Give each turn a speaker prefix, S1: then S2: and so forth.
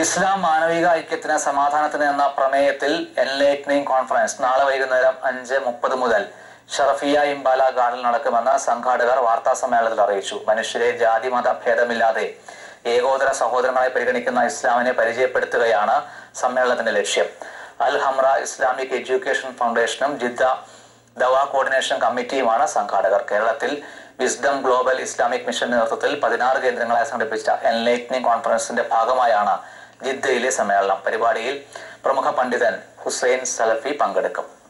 S1: ഇസ്ലാം മാനവിക ഐക്യത്തിന് സമാധാനത്തിന് എന്ന പ്രമേയത്തിൽ എൻലൈറ്റനിങ് കോൺഫറൻസ് നാളെ വൈകുന്നേരം അഞ്ച് മുപ്പത് മുതൽ ഷറഫിയ ഇംബാല ഗാർഡനിൽ നടക്കുമെന്ന് സംഘാടകർ വാർത്താ സമ്മേളനത്തിൽ അറിയിച്ചു മനുഷ്യരെ ജാതി മത ഭേദമില്ലാതെ ഏകോദര സഹോദരങ്ങളായി പരിഗണിക്കുന്ന ഇസ്ലാമിനെ പരിചയപ്പെടുത്തുകയാണ് സമ്മേളനത്തിന്റെ ലക്ഷ്യം അൽ ഹംറ ഇസ്ലാമിക് എഡ്യൂക്കേഷൻ ഫൗണ്ടേഷനും ജിദ്ദ ദവ കോർഡിനേഷൻ കമ്മിറ്റിയുമാണ് സംഘാടകർ കേരളത്തിൽ വിസ്ഡം ഗ്ലോബൽ ഇസ്ലാമിക് മിഷൻ നേതൃത്വത്തിൽ പതിനാറ് കേന്ദ്രങ്ങളായി സംഘടിപ്പിച്ച എൻലൈറ്റനിങ് കോൺഫറൻസിന്റെ ഭാഗമായാണ് ജിദ്ദയിലെ സമ്മേളനം പരിപാടിയിൽ പ്രമുഖ പണ്ഡിതൻ ഹുസൈൻ സലഫി പങ്കെടുക്കും